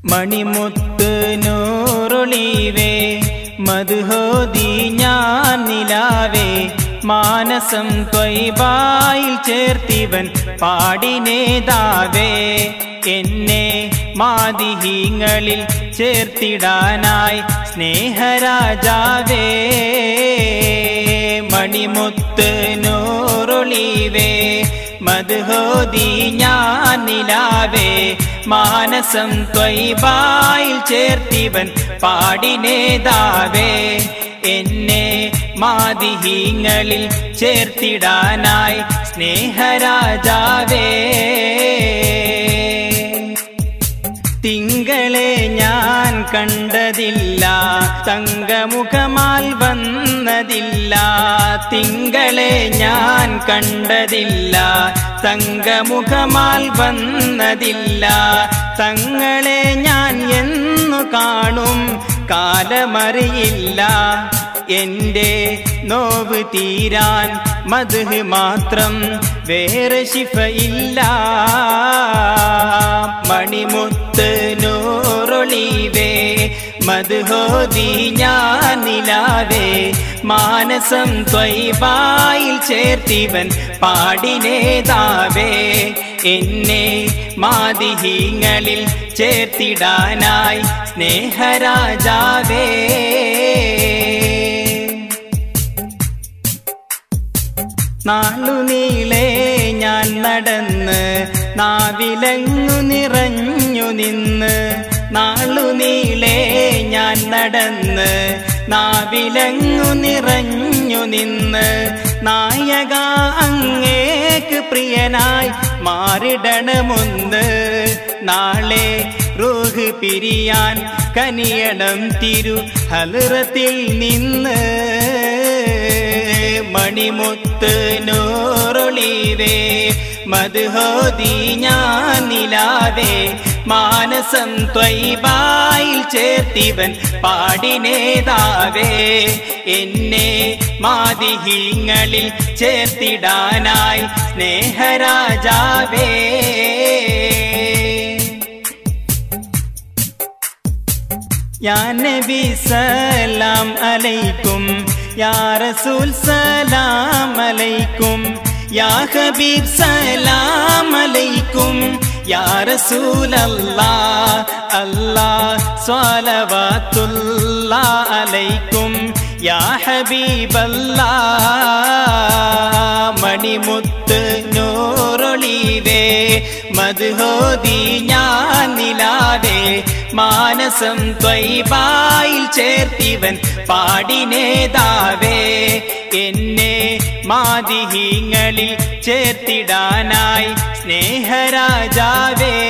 മണിമുത്ത് നൂറുളീവേ മധുഹോദി ഞാൻ നിലാവേ മാനസം ത്വൈബായിൽ ചേർത്തിവൻ പാടിനേതാവേ എന്നെ മാതിഹീങ്ങളിൽ ചേർത്തിടാനായി സ്നേഹരാജാവേ മണിമുത്ത് നൂറൊളിവേ മധുഹോദി ഞാൻ നിലാവേ മാനസം ത്വൈബായിൽ ചേർത്തിവൻ പാടിനേതാവേ എന്നെ മാതിഹീങ്ങളിൽ ചേർത്തിടാനായി സ്നേഹരാജാവേ തിങ്കളെ ഞാൻ കണ്ടതില്ല തങ്കമുഖമാൽ വന്നതില്ല തിങ്കളെ ഞാൻ കണ്ടതില്ല തങ്കമുഖമാൽ വന്നതില്ല തങ്ങളെ ഞാൻ എന്നു കാണും കാലമറിയില്ല എന്റെ നോവ് തീരാൻ മധു മാത്രം വേറെ ശിഫയില്ല മണിമുത്ത് നൂറൊളിവേ മധുഹോദി ഞാൻ നിലാവേ മാനസം ത്വൈബായിൽ ചേർത്തിവൻ പാടിനേതാവേ എന്നെ മാതിഹീങ്ങളിൽ ചേർത്തിടാനായി സ്നേഹരാജാവേ നാളുനീളെ ഞാൻ നടന്ന് നാവിലങ്ങു നിറഞ്ഞു നിന്ന് നാളുനീളെ ഞാൻ നടന്ന് നാവിലങ്ങു നിറഞ്ഞു നിന്ന് നായക അങ്ങേക്ക് പ്രിയനായി മാറിടണമൊന്ന് നാളെ റൂഹ് പിരിയാൻ കനിയണം തിരു ഹലറത്തിൽ നിന്ന് മണിമുത്ത് നൂറൊളിവേ മധുഹോദി ഞാൻ നിലാവേ മാനസം ത്വൈബായിൽ ചേർത്തിവൻ പാടിനേതാവേ എന്നെ മാതിഹീങ്ങളിൽ ചേർത്തിടാനായി സ്നേഹരാജാവേ യാ നബി സലാം അലൈക്കും യാ റസൂൽ സലാം അലൈക്കും യാ ഹബീബ് സലാം അലൈക്കും യാ റസൂൽ അല്ലാ അല്ലാ സ്വലവാത്തുല്ലാ അലൈക്കും യാ ഹബീബല്ലാ മണിമുത്ത് നൂറൊളിവേ മധുഹോദി ഞാൻ നിലാവേ മാനസം ത്വൈബായിൽ ചേർത്തിവൻ പാടിനേതാവേ എന്നെ മാതിഹീങ്ങളിൽ ചേർത്തിടാനായി സ്നേഹരാജാവേ